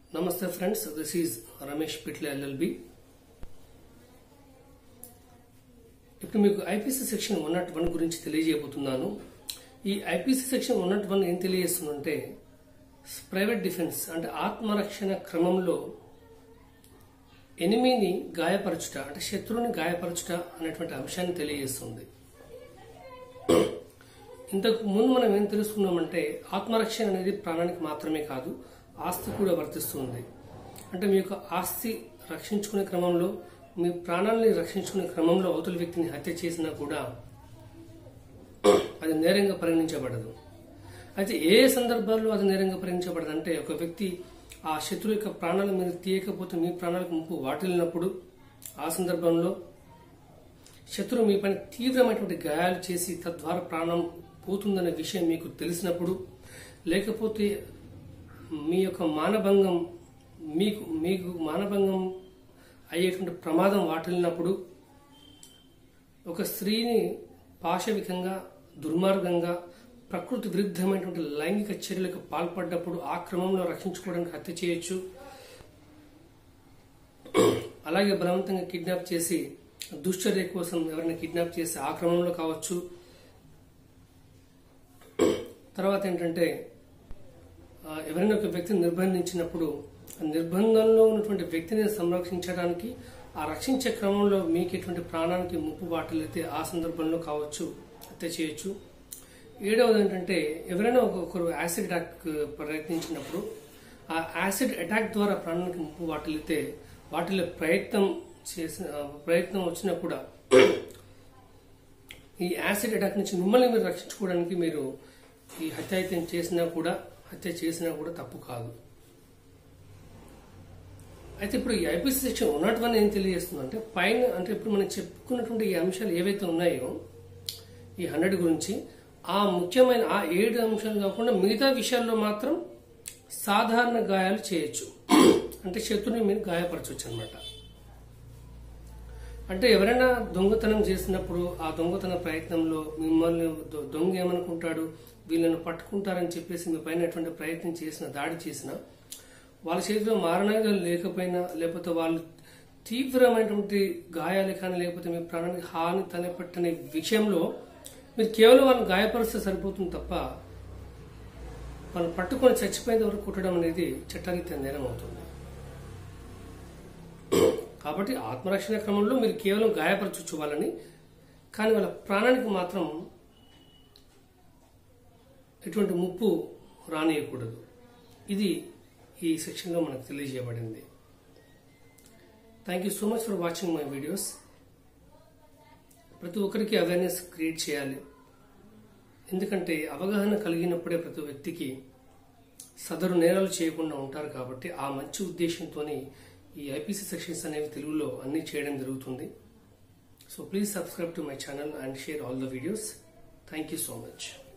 నమస్తే friends this is Ramesh Pitla LLB ఇప్పుడు మీకు IPC section one not one గురించి తెలియజేయబోతున్నాను ఈ IPC section one not one ఏం తెలియజేస్తుందంటే ప్రైవేట్ డిఫెన్స్ అంటే ఆత్మరక్షణ క్రమంలో ఎనిమిని గాయపరచుట అంటే శత్రువుని గాయపరచుట అనేటువంటి అంశాన్ని తెలియజేస్తుంది ఇంతకు ముందు మనం ఏం తెలుసుకున్నామంటే ఆత్మరక్షణ అనేది ప్రాణానికి మాత్రమే కాదు ఆస్తి కూడా వర్తిస్తుంది అంటే మీ యొక్క ఆస్తి రక్షించుకునే క్రమంలో మీ ప్రాణాలని రక్షించుకునే క్రమంలో అవతల వ్యక్తిని హత్య చేసినా కూడా అది నేరంగా పరిగణించబడదు అయితే ఏ సందర్భాల్లో అది నేరంగా పరిగణించబడదు అంటే ఒక వ్యక్తి ఆ శత్రువు యొక్క ప్రాణాలు మీరు తీయకపోతే మీ ప్రాణాలకు ముప్పు వాటిల్లినప్పుడు ఆ సందర్భంలో శత్రువు మీ పైన తీవ్రమైనటువంటి గాయాలు చేసి తద్వారా ప్రాణం పోతుందనే విషయం మీకు తెలిసినప్పుడు లేకపోతే మీ యొక్క మానభంగం మీకు మీకు మానభంగం అయ్యేటువంటి ప్రమాదం వాటిల్లినప్పుడు ఒక స్త్రీని పాశవికంగా దుర్మార్గంగా ప్రకృతి విరుద్ధమైనటువంటి లైంగిక చర్యలకు పాల్పడ్డప్పుడు ఆ క్రమంలో రక్షించుకోవడానికి హత్య చేయొచ్చు అలాగే బలవంతంగా కిడ్నాప్ చేసి దుశ్చర్య కోసం ఎవరైనా కిడ్నాప్ చేసి ఆ క్రమంలో కావచ్చు తర్వాత ఏంటంటే ఆ, ఎవరైనా ఒక వ్యక్తిని నిర్బంధించినప్పుడు ఆ నిర్బంధంలో ఉన్నటువంటి వ్యక్తిని సంరక్షించడానికి ఆ రక్షించే క్రమంలో మీకు ఎటువంటి ప్రాణానికి ముప్పు వాటిల్లైతే ఆ సందర్భంలో కావచ్చు హత్య చేయొచ్చు ఏడవది ఏంటంటే ఎవరైనా ఒక- ఒకరు యాసిడ్ అటాక్ ప్రయత్నించినప్పుడు ఆ యాసిడ్ అటాక్ ద్వారా ప్రాణానికి ముప్పు వాటిల్లితే వాటిలో ప్రయత్నం చేసిన ఆ, ప్రయత్నం వచ్చినా కూడా ఈ యాసిడ్ అటాక్ నుంచి మిమ్మల్ని మీరు రక్షించుకోవడానికి మీరు ఈ హత్యాయత్నం చేసినా కూడా హత్య చేసినా కూడా తప్పు కాదు అయితే ఇప్పుడు ఈ IPC section one not one ఏం తెలియజేస్తుందంటే పైన అంటే ఇప్పుడు మనం చెప్పుకున్నటువంటి ఈ అంశాలు ఏవైతే ఉన్నాయో ఈ హండ్రెడ్ గురించి ఆ ముఖ్యమైన ఆ ఏడు అంశాలు కాకుండా మిగతా విషయాల్లో మాత్రం సాధారణ గాయాలు చేయొచ్చు అంటే శత్రుని మీరు గాయపరచవచ్చు అనమాట అంటే ఎవరైనా దొంగతనం చేసినప్పుడు ఆ దొంగతన ప్రయత్నంలో మిమ్మల్ని దొ- దొంగ ఏమనుకుంటాడు వీళ్ళని పట్టుకుంటారని చెప్పేసి మీ పైన ఎటువంటి ప్రయత్నం చేసిన దాడి చేసిన వాళ్ళ చేతిలో మారణాయుధాలు లేకపోయినా లేకపోతే వాళ్ళు తీవ్రమైనటువంటి గాయాలు కానీ లేకపోతే మీ ప్రాణానికి హాని తలపెట్టని విషయంలో మీరు కేవలం వాళ్ళని గాయపరిస్తే సరిపోతుంది తప్ప వాళ్ళని పట్టుకొని చచ్చిపోయేంత వరకు కుట్టడం అనేది చట్టరీత్యా నేరం అవుతుంది కాబట్టి ఆత్మరక్షణ క్రమంలో మీరు కేవలం గాయపరచచ్చు వాళ్ళని కానీ వాళ్ళ ప్రాణానికి మాత్రం ఎటువంటి ముప్పు రానియకూడదు ఇది ఈ సెక్షన్లో మనకు తెలియజేయబడింది thank you so much for watching my videos ప్రతి ఒక్కరికి అవేర్నెస్ క్రియేట్ చేయాలి ఎందుకంటే అవగాహన కలిగినప్పుడే ప్రతి వ్యక్తికి సదరు నేరాలు చేయకుండా ఉంటారు కాబట్టి ఆ మంచి ఉద్దేశంతోనే ఈ ఐపీసీ సెక్షన్స్ అనేవి తెలుగులో అన్ని చేయడం జరుగుతుంది so please subscribe to my channel and share all the videos thank you so much